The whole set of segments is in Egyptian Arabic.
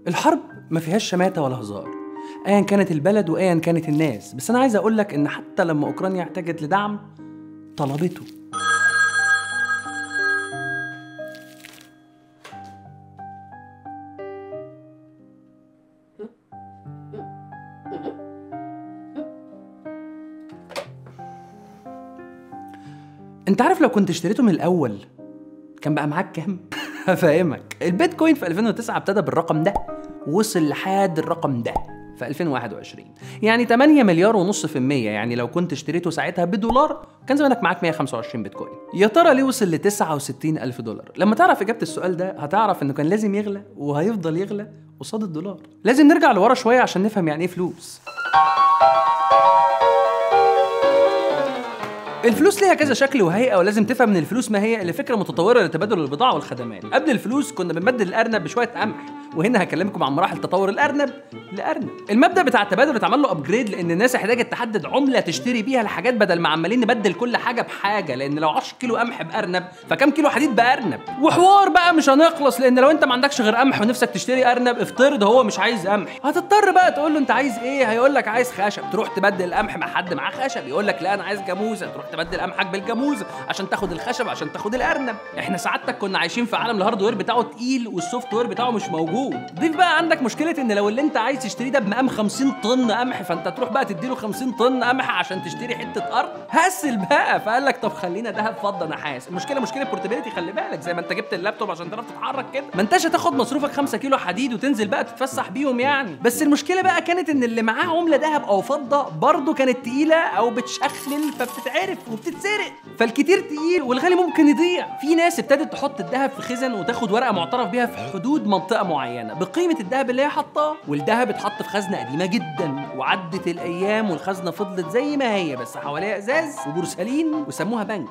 الحرب ما فيهاش شماتة ولا هزار ايا كانت البلد وايا كانت الناس بس انا عايز اقول لك ان حتى لما اوكرانيا احتاجت لدعم طلبته انت عارف لو كنت اشتريته من الاول كان بقى معاك كام هفهمك البيتكوين في 2009 ابتدى بالرقم ده وصل لحد الرقم ده في 2021 يعني 8 مليار ونص في المية يعني لو كنت اشتريته ساعتها بدولار كان زمانك معاك 125 بيتكوين يا ترى ليه وصل ل 69 ألف دولار لما تعرف إجابة السؤال ده هتعرف إنه كان لازم يغلى وهيفضل يغلى قصاد الدولار لازم نرجع لورا شوية عشان نفهم يعني إيه فلوس الفلوس ليها كذا شكل وهيئه ولازم تفهم ان الفلوس ما هي الا فكره متطوره لتبادل البضاعه والخدمات قبل الفلوس كنا بنبدل الارنب بشويه قمح وهنا هكلمكم عن مراحل تطور الارنب لارنب المبدا بتاع التبادل اتعمل له ابجريد لان الناس احتاجت تحدد عمله تشتري بيها الحاجات بدل ما عمالين نبدل كل حاجه بحاجه لان لو 10 كيلو قمح بارنب فكم كيلو حديد بارنب وحوار بقى مش هنخلص لان لو انت ما عندكش غير قمح ونفسك تشتري ارنب افترض هو مش عايز قمح هتضطر بقى تقول له انت عايز ايه هيقول لك عايز خشب تروح تبدل القمح مع حد معاه خشب يقول لك لا انا عايز جاموسه تروح تبدل قمحك بالجاموسه عشان تاخد الخشب عشان تاخد الارنب احنا سعادتك كنا عايشين في عالم الهاردوير بتاعه تقيل والسوفت وير بتاعه مش موجود ضيف بقى عندك مشكله ان لو اللي انت عايز تشتريه ده بمقام 50 طن قمح فانت تروح بقى تديله 50 طن قمح عشان تشتري حته ارض هسل بقى فقال لك طب خلينا دهب فضه نحاس المشكله مشكله بورتابيلتي خلي بالك زي ما انت جبت اللابتوب عشان تعرف تتحرك كده ما انتش هتاخد مصروفك 5 كيلو حديد وتنزل بقى تتفسح بيهم يعني بس المشكله بقى كانت ان اللي معاه عمله ذهب او فضه برضه كانت تقيله او بتشخلل فبتتعرف وبتتسرق فالكتير تقيل والغالي ممكن يضيع في ناس ابتدت تحط الذهب في خزن وتاخد ورقه معترف بيها في حدود منطقه معينه بقيمه الذهب اللي هي حطاه والذهب اتحط في خزنه قديمه جدا وعدت الايام والخزنه فضلت زي ما هي بس حواليها ازاز وبورسلين وسموها بنك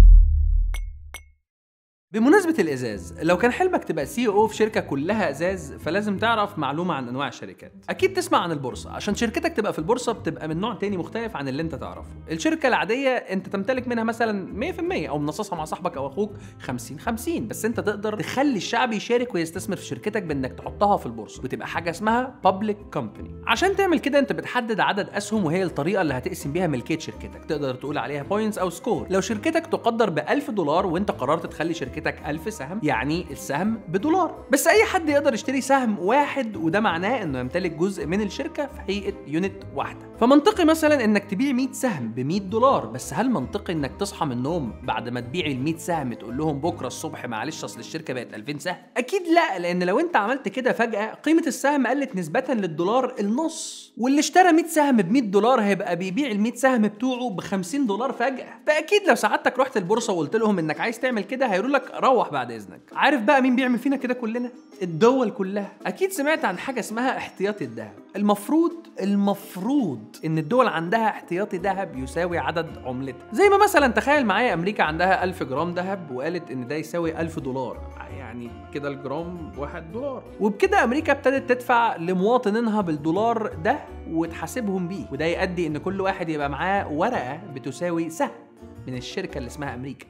بمناسبة الإزاز، لو كان حلمك تبقى سي او في شركة كلها إزاز فلازم تعرف معلومة عن أنواع الشركات. أكيد تسمع عن البورصة، عشان شركتك تبقى في البورصة بتبقى من نوع تاني مختلف عن اللي أنت تعرفه. الشركة العادية أنت تمتلك منها مثلا 100% أو منصصها مع صاحبك أو أخوك 50 50 بس أنت تقدر تخلي الشعب يشارك ويستثمر في شركتك بإنك تحطها في البورصة وتبقى حاجة اسمها public company. عشان تعمل كده أنت بتحدد عدد أسهم وهي الطريقة اللي هتقسم بيها ملكية شركتك، تقدر تقول عليها بوينتس أو سكور. لو شركتك تقدر ب 1000 دولار وأنت قررت تخلي شركتك 1000 سهم يعني السهم بدولار بس اي حد يقدر يشتري سهم واحد وده معناه انه يمتلك جزء من الشركه في هيئه يونت واحده فمنطقي مثلا انك تبيع 100 سهم ب 100 دولار بس هل منطقي انك تصحى من النوم بعد ما تبيع ال 100 سهم تقول لهم بكره الصبح معلش اصل الشركه بقت 2000 سهم اكيد لا لان لو انت عملت كده فجاه قيمه السهم قلت نسبه للدولار النص واللي اشترى 100 سهم ب 100 دولار هيبقى بيبيع ال 100 سهم بتوعه ب 50 دولار فجاه فاكيد لو سعادتك رحت البورصه وقلت لهم انك عايز تعمل كده هيقولوا لك روح بعد اذنك عارف بقى مين بيعمل فينا كده كلنا الدول كلها اكيد سمعت عن حاجه اسمها احتياطي الذهب المفروض المفروض ان الدول عندها احتياطي ذهب يساوي عدد عملتها زي ما مثلا تخيل معايا امريكا عندها 1000 جرام ذهب وقالت ان ده يساوي 1000 دولار يعني كده الجرام واحد دولار وبكده امريكا ابتدت تدفع لمواطنينها بالدولار ده وتحاسبهم بيه وده يؤدي ان كل واحد يبقى معاه ورقه بتساوي سهم من الشركه اللي اسمها امريكا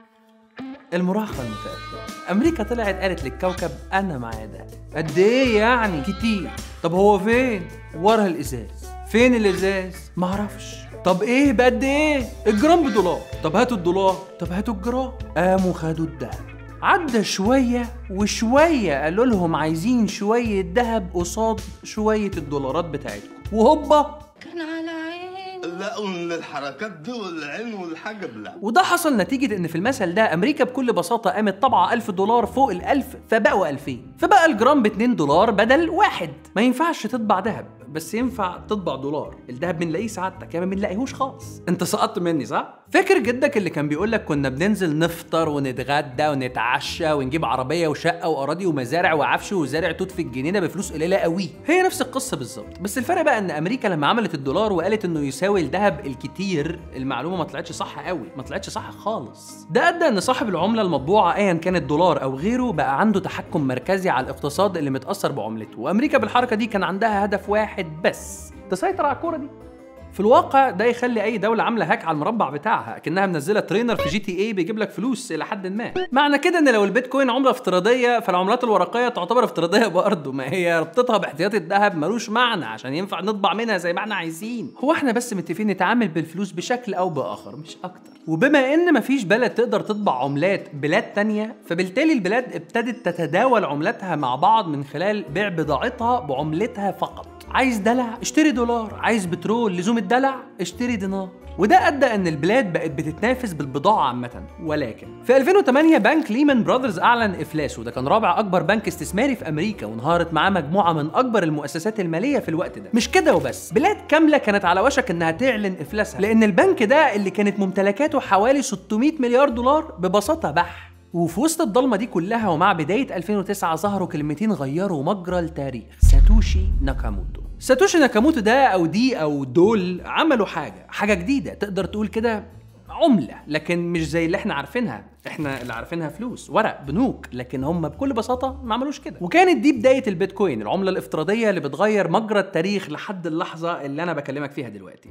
المراهقة المتأخرة أمريكا طلعت قالت للكوكب أنا معايا ده قد إيه يعني كتير طب هو فين ورا الإزاز فين الإزاز معرفش طب إيه بقد إيه الجرام بدولار طب هاتوا الدولار طب هاتوا الجرام قاموا خدوا الدهب عدى شوية وشوية قالوا لهم عايزين شوية دهب قصاد شوية الدولارات بتاعتكم وهوبا كان على عيني لا من الحركات دي والعين والحجب لا وده حصل نتيجة إن في المثل ده أمريكا بكل بساطة قامت طبعة 1000 دولار فوق الألف فبقوا 2000 فبقى الجرام ب 2 دولار بدل واحد ما ينفعش تطبع ذهب بس ينفع تطبع دولار الذهب بنلاقيه سعادتك يا ما بنلاقيهوش خالص انت سقطت مني صح فاكر جدك اللي كان بيقول لك كنا بننزل نفطر ونتغدى ونتعشى ونجيب عربيه وشقه واراضي ومزارع وعفش وزارع توت في الجنينه بفلوس قليله قوي هي نفس القصه بالظبط بس الفرق بقى ان امريكا لما عملت الدولار وقالت انه يساوي الذهب الكتير المعلومه ما طلعتش صح قوي ما طلعتش صح خالص ده ادى ان صاحب العمله المطبوعه ايا كانت دولار او غيره بقى عنده تحكم مركزي على الاقتصاد اللي متاثر بعملته وامريكا بالحركه دي كان عندها هدف واحد بس تسيطر على الكوره دي في الواقع ده يخلي اي دوله عامله هاك على المربع بتاعها كانها منزله ترينر في جي تي اي بيجيب لك فلوس الى حد ما معنى كده ان لو البيتكوين عمله افتراضيه فالعملات الورقيه تعتبر افتراضيه برضه ما هي ربطتها باحتياطي الذهب ملوش معنى عشان ينفع نطبع منها زي ما احنا عايزين هو احنا بس متفقين نتعامل بالفلوس بشكل او باخر مش اكتر وبما ان مفيش بلد تقدر تطبع عملات بلاد تانية فبالتالي البلاد ابتدت تتداول عملاتها مع بعض من خلال بيع بضاعتها بعملتها فقط عايز دلع اشتري دولار عايز بترول لزوم الدلع اشتري دينار وده ادى ان البلاد بقت بتتنافس بالبضاعه عامه ولكن في 2008 بنك ليمان براذرز اعلن افلاسه ده كان رابع اكبر بنك استثماري في امريكا وانهارت معاه مجموعه من اكبر المؤسسات الماليه في الوقت ده مش كده وبس بلاد كامله كانت على وشك انها تعلن افلاسها لان البنك ده اللي كانت ممتلكاته حوالي 600 مليار دولار ببساطه بح وفي وسط الضلمه دي كلها ومع بدايه 2009 ظهروا كلمتين غيروا مجرى التاريخ ساتوشي ناكاموتو ساتوشي ناكاموتو ده او دي او دول عملوا حاجه حاجه جديده تقدر تقول كده عملة لكن مش زي اللي احنا عارفينها احنا اللي عارفينها فلوس ورق بنوك لكن هم بكل بساطة ما عملوش كده وكانت دي بداية البيتكوين العملة الافتراضية اللي بتغير مجرى التاريخ لحد اللحظة اللي انا بكلمك فيها دلوقتي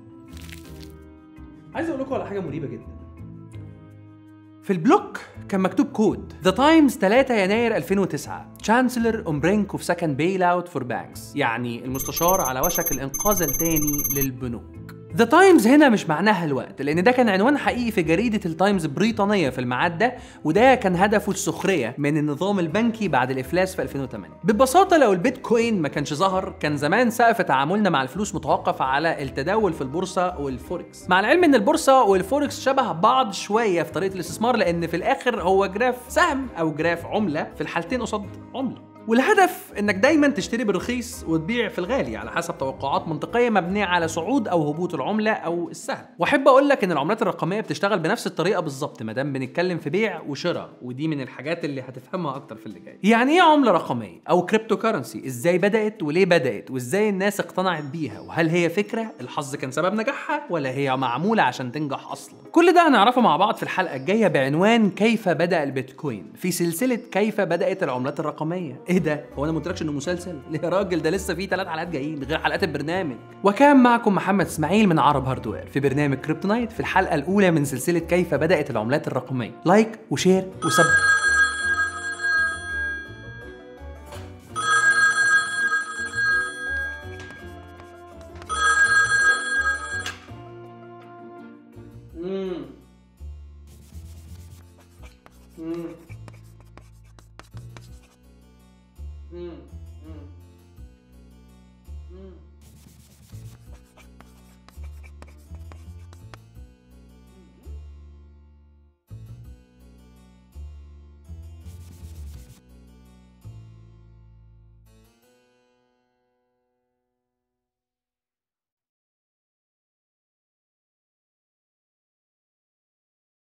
عايز اقول لكم على حاجة مريبة جدا في البلوك كان مكتوب كود ذا تايمز 3 يناير 2009 تشانسلر اون برينك اوف سكند بيل اوت فور بانكس يعني المستشار على وشك الانقاذ الثاني للبنوك ذا تايمز هنا مش معناها الوقت لان ده كان عنوان حقيقي في جريده التايمز البريطانيه في الميعاد ده وده كان هدفه السخريه من النظام البنكي بعد الافلاس في 2008 ببساطه لو البيتكوين ما كانش ظهر كان زمان سقف تعاملنا مع الفلوس متوقف على التداول في البورصه والفوركس مع العلم ان البورصه والفوركس شبه بعض شويه في طريقه الاستثمار لان في الاخر هو جراف سهم او جراف عمله في الحالتين قصاد عمله والهدف انك دايما تشتري بالرخيص وتبيع في الغالي على حسب توقعات منطقيه مبنيه على صعود او هبوط العمله او السهم واحب اقول لك ان العملات الرقميه بتشتغل بنفس الطريقه بالظبط ما دام بنتكلم في بيع وشراء ودي من الحاجات اللي هتفهمها اكتر في اللي جاي يعني ايه عمله رقميه او كريبتو كرنسي ازاي بدات وليه بدات وازاي الناس اقتنعت بيها وهل هي فكره الحظ كان سبب نجاحها ولا هي معموله عشان تنجح اصلا كل ده هنعرفه مع بعض في الحلقه الجايه بعنوان كيف بدا البيتكوين في سلسله كيف بدات العملات الرقميه ايه ده هو انا ما قلتلكش انه مسلسل يا راجل ده لسه فيه ثلاث حلقات جايين غير حلقات البرنامج وكان معكم محمد اسماعيل من عرب هاردوير في برنامج كريبتونايت في الحلقه الاولى من سلسله كيف بدات العملات الرقميه لايك وشير وسب مم. مم. مم. مم.